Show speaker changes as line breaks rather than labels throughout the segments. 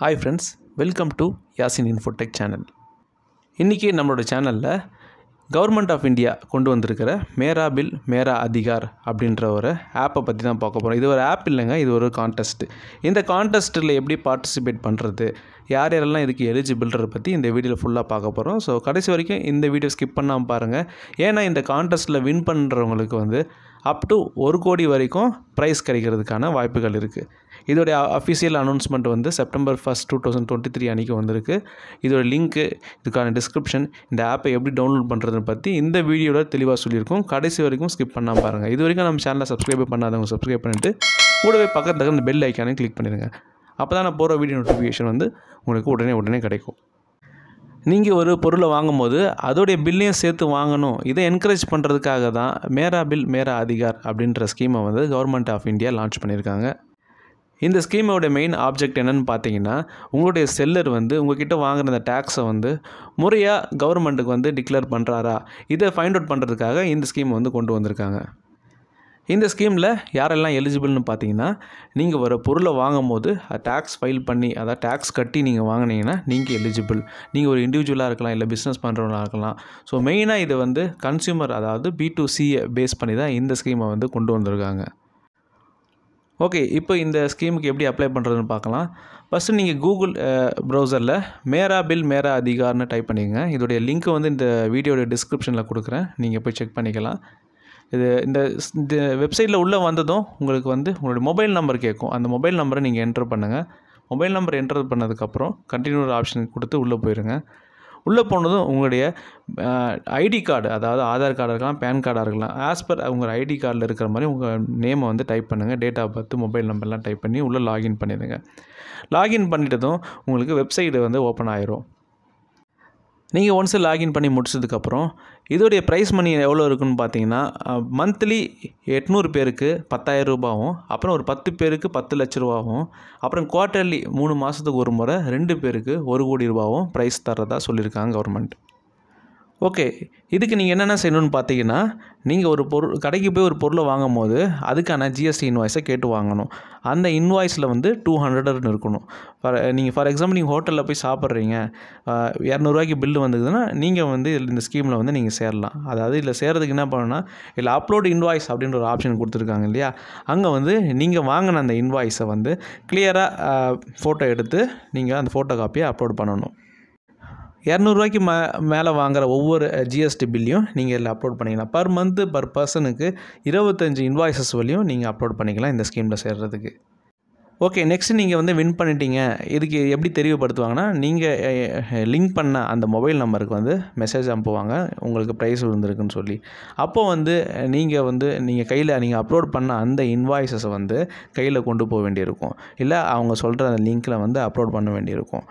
hi friends welcome to Yasin Infotech channel இன்றைக்கி நம்மளோட சேனலில் கவர்மெண்ட் ஆஃப் இந்தியா கொண்டு வந்திருக்கிற மேரா பில் மேரா அதிகார் அப்படின்ற ஒரு ஆப்பை பற்றி தான் பார்க்க போகிறோம் இது ஒரு ஆப் இல்லைங்க இது ஒரு கான்டெஸ்ட் இந்த கான்டெஸ்ட்டில் எப்படி பார்ட்டிசிபேட் பண்ணுறது யார் யாரெல்லாம் இதுக்கு எலிஜிபிள்ன்றத பற்றி இந்த வீடியோவில் ஃபுல்லாக பார்க்க போகிறோம் ஸோ கடைசி வரைக்கும் இந்த வீடியோ ஸ்கிப் பண்ணாமல் பாருங்கள் ஏன்னா இந்த கான்டெஸ்ட்டில் வின் பண்ணுறவங்களுக்கு வந்து அப் டு ஒரு கோடி வரைக்கும் ப்ரைஸ் கிடைக்கிறதுக்கான வாய்ப்புகள் இருக்குது இதோடைய அஃபிஷியல் அனௌன்ஸ்மெண்ட் வந்து September first two thousand twenty three அன்றைக்கி வந்திருக்கு இதோட லிங்க்கு இதுக்கான டிஸ்கிரிப்ஷன் இந்த ஆப்பை எப்படி டவுன்லோட் பண்ணுறதை பற்றி இந்த வீடியோவில் தெளிவாக சொல்லியிருக்கோம் கடைசி வரைக்கும் ஸ்கிப் பண்ணாமல் பாருங்கள் இது வரைக்கும் நம்ம சேனலை சப்ஸ்கிரைப் பண்ணாதவங்க சப்ஸ்கிரைப் பண்ணிவிட்டு கூடவே பக்கத்தில் இந்த பெல் ஐக்கானே கிளிக் பண்ணிடுங்க அப்போ தான் நான் போகிற வீடியோ நோட்டிஃபிகேஷன் வந்து உங்களுக்கு உடனே உடனே கிடைக்கும் நீங்கள் ஒரு பொருளை வாங்கும்போது அதோடைய பில்லையும் சேர்த்து வாங்கணும் இதை என்கரேஜ் பண்ணுறதுக்காக தான் மேரா பில் மேரா அதிகார் அப்படின்ற ஸ்கீமை வந்து கவர்மெண்ட் ஆஃப் இந்தியா லான்ச் பண்ணியிருக்காங்க இந்த ஸ்கீமோட மெயின் ஆப்ஜெக்ட் என்னென்னு பார்த்தீங்கன்னா உங்களுடைய செல்லர் வந்து உங்ககிட்ட வாங்குற அந்த டேக்ஸை வந்து முறையாக கவர்மெண்ட்டுக்கு வந்து டிக்ளேர் பண்ணுறாரா இதை ஃபைண்ட் அவுட் பண்ணுறதுக்காக இந்த ஸ்கீம் வந்து கொண்டு வந்திருக்காங்க இந்த ஸ்கீமில் யாரெல்லாம் எலிஜிபிள்னு பார்த்தீங்கன்னா நீங்கள் ஒரு பொருளை வாங்கும் போது டேக்ஸ் ஃபைல் பண்ணி அதாவது டேக்ஸ் கட்டி நீங்கள் வாங்கினீங்கன்னா நீங்கள் எலிஜிபிள் நீங்கள் ஒரு இண்டிவிஜுவலாக இருக்கலாம் இல்லை பிஸ்னஸ் பண்ணுறவங்களாக இருக்கலாம் ஸோ மெயினாக இது வந்து கன்சியூமர் அதாவது பி டு சியை பேஸ் பண்ணி தான் இந்த ஸ்கீமை வந்து கொண்டு வந்திருக்காங்க ஓகே இப்போ இந்த ஸ்கீமுக்கு எப்படி அப்ளை பண்ணுறதுன்னு பார்க்கலாம் ஃபஸ்ட்டு நீங்கள் கூகுள் ப்ரௌசரில் மேரா பில் மேரா அதிகார்னு டைப் பண்ணிக்கங்க இதோடைய லிங்க்கை வந்து இந்த வீடியோட டிஸ்கிரிப்ஷனில் கொடுக்குறேன் நீங்கள் போய் செக் பண்ணிக்கலாம் இது இந்த இந்த வெப்சைட்டில் உள்ளே வந்ததும் உங்களுக்கு வந்து உங்களுடைய மொபைல் நம்பர் கேட்கும் அந்த மொபைல் நம்பரை நீங்கள் என்டர் பண்ணுங்கள் மொபைல் நம்பர் என்டர் பண்ணதுக்கப்புறம் கண்டினியூர் ஆப்ஷன் கொடுத்து உள்ளே போயிருங்க உள்ளே போனதும் உங்களுடைய ஐடி கார்டு அதாவது ஆதார் கார்டாக இருக்கலாம் பேன் கார்டாக இருக்கலாம் ஆஸ் பர் உங்கள் ஐடி கார்டில் இருக்கிற மாதிரி உங்கள் நேமை வந்து டைப் பண்ணுங்கள் டேட் ஆஃப் பர்த் மொபைல் நம்பர்லாம் டைப் பண்ணி உள்ளே லாகின் பண்ணிடுங்க லாகின் பண்ணிட்டதும் உங்களுக்கு வெப்சைட்டு வந்து ஓப்பன் ஆயிரும் நீங்கள் ஒன்ஸ் லாகின் பண்ணி முடிச்சதுக்கப்புறம் இதோடைய ப்ரைஸ் மணி எவ்வளோ இருக்குன்னு பார்த்தீங்கன்னா மந்த்லி எட்நூறு பேருக்கு பத்தாயிரம் ரூபாவும் அப்புறம் ஒரு பத்து பேருக்கு பத்து லட்ச ரூபாவும் அப்புறம் குவார்ட்டர்லி மூணு மாதத்துக்கு ஒரு முறை ரெண்டு பேருக்கு ஒரு கோடி ரூபாவும் ப்ரைஸ் தரதா சொல்லியிருக்காங்க கவர்மெண்ட் ஓகே இதுக்கு நீங்கள் என்னென்ன செய்யணும்னு பார்த்தீங்கன்னா நீங்கள் ஒரு பொருள் கடைக்கு போய் ஒரு பொருளை வாங்கும் போது அதுக்கான ஜிஎஸ்டி இன்வாய்ஸை கேட்டு வாங்கணும் அந்த இன்வாய்ஸில் வந்து டூ ஹண்ட்ரட்னு இருக்கணும் ஃபார் நீங்கள் ஃபார் எக்ஸாம்பிள் நீங்கள் ஹோட்டலில் போய் சாப்பிட்றீங்க இரநூறுவாய்க்கு பில்லு வந்ததுன்னா நீங்கள் வந்து இதில் இந்த ஸ்கீமில் வந்து நீங்கள் சேரலாம் அதாவது இதில் சேர்றதுக்கு என்ன பண்ணணும்னா இல்லை அப்லோட் இன்வாய்ஸ் அப்படின்ற ஒரு ஆப்ஷன் கொடுத்துருக்காங்க இல்லையா அங்கே வந்து நீங்கள் வாங்கின அந்த இன்வாய்ஸை வந்து கிளியராக ஃபோட்டோ எடுத்து நீங்கள் அந்த ஃபோட்டோ காப்பியை அப்லோட் பண்ணணும் இரநூறுவாய்க்கு மே மேலே வாங்குகிற ஒவ்வொரு ஜிஎஸ்டி பில்லையும் நீங்கள் இதில் அப்லோட் பண்ணிக்கலாம் பர் மந்த்து பர் பர்சனுக்கு இருபத்தஞ்சி இன்வாய்ஸஸ் வழியும் நீங்கள் அப்லோட் பண்ணிக்கலாம் இந்த ஸ்கீமில் சேர்கிறதுக்கு ஓகே நெக்ஸ்ட் நீங்கள் வந்து வின் பண்ணிட்டீங்க இதுக்கு எப்படி தெரியப்படுத்துவாங்கன்னா நீங்கள் லிங்க் பண்ண அந்த மொபைல் நம்பருக்கு வந்து மெசேஜ் அனுப்புவாங்க உங்களுக்கு ப்ரைஸ் விழுந்திருக்குன்னு சொல்லி அப்போ வந்து நீங்கள் வந்து நீங்கள் கையில் நீங்கள் அப்லோட் பண்ண அந்த இன்வாய்ஸஸை வந்து கையில் கொண்டு போக வேண்டியிருக்கும் இல்லை அவங்க சொல்கிற அந்த லிங்க்கில் வந்து அப்லோட் பண்ண வேண்டியிருக்கும்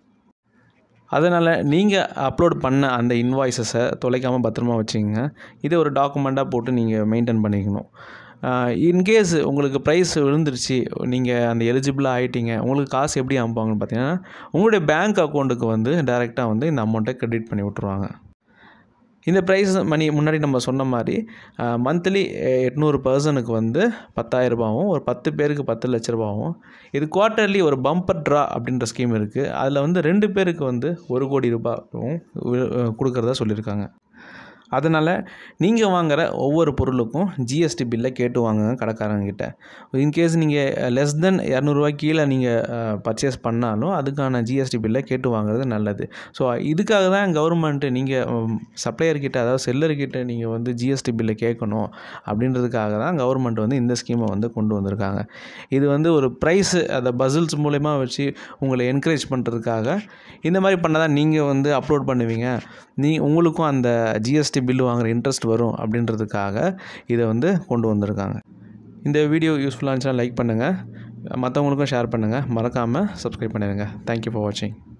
அதனால் நீங்கள் அப்லோட் பண்ண அந்த இன்வாய்ஸஸை தொலைக்காமல் பத்திரமா வச்சுக்கோங்க இதை ஒரு டாக்குமெண்ட்டாக போட்டு நீங்கள் மெயின்டைன் பண்ணிக்கணும் இன்கேஸ் உங்களுக்கு ப்ரைஸ் விழுந்துருச்சு நீங்கள் அந்த எலிஜிபிளாக ஆகிட்டீங்க உங்களுக்கு காசு எப்படி அனுப்புவாங்கன்னு பார்த்தீங்கன்னா உங்களுடைய பேங்க் அக்கௌண்ட்டுக்கு வந்து டைரெக்டாக வந்து இந்த அமௌண்ட்டை கிரெடிட் பண்ணி விட்ருவாங்க இந்த ப்ரைஸ் மணி முன்னாடி நம்ம சொன்ன மாதிரி மந்த்லி எட்நூறு பர்சனுக்கு வந்து பத்தாயிரரூபாவும் ஒரு பத்து பேருக்கு பத்து லட்ச ரூபாவும் இது குவார்ட்டர்லி ஒரு பம்பர் ட்ரா அப்படின்ற ஸ்கீம் இருக்குது அதில் வந்து ரெண்டு பேருக்கு வந்து ஒரு கோடி ரூபாயும் கொடுக்குறதா சொல்லியிருக்காங்க அதனால் நீங்கள் வாங்குகிற ஒவ்வொரு பொருளுக்கும் ஜிஎஸ்டி பில்லை கேட்டு வாங்குங்க கடைக்காரங்கிட்ட இன்கேஸ் நீங்கள் லெஸ் தென் இரநூறுவா கீழே நீங்கள் பர்ச்சேஸ் பண்ணாலும் அதுக்கான ஜிஎஸ்டி பில்லை கேட்டு வாங்குறது நல்லது ஸோ இதுக்காக தான் கவர்மெண்ட்டு நீங்கள் சப்ளையர்கிட்ட அதாவது செல்லர்கிட்ட நீங்கள் வந்து ஜிஎஸ்டி பில்லை கேட்கணும் அப்படின்றதுக்காக தான் கவர்மெண்ட் வந்து இந்த ஸ்கீமை வந்து கொண்டு வந்திருக்காங்க இது வந்து ஒரு ப்ரைஸு அதை பசில்ஸ் மூலயமா வச்சு உங்களை என்கரேஜ் பண்ணுறதுக்காக இந்த மாதிரி பண்ணால் தான் நீங்கள் வந்து அப்லோட் பண்ணுவீங்க நீ உங்களுக்கும் அந்த ஜிஎஸ்டி பில்லு வாங்குகிற இன்ட்ரெஸ்ட் வரும் அப்படின்றதுக்காக இதை வந்து கொண்டு வந்திருக்காங்க இந்த வீடியோ யூஸ்ஃபுல்லாக இருந்துச்சுன்னா லைக் பண்ணுங்கள் மற்றவங்களுக்கும் ஷேர் பண்ணுங்கள் மறக்காமல் சப்ஸ்கிரைப் பண்ணிடுங்க தேங்க்யூ ஃபார் வாட்சிங்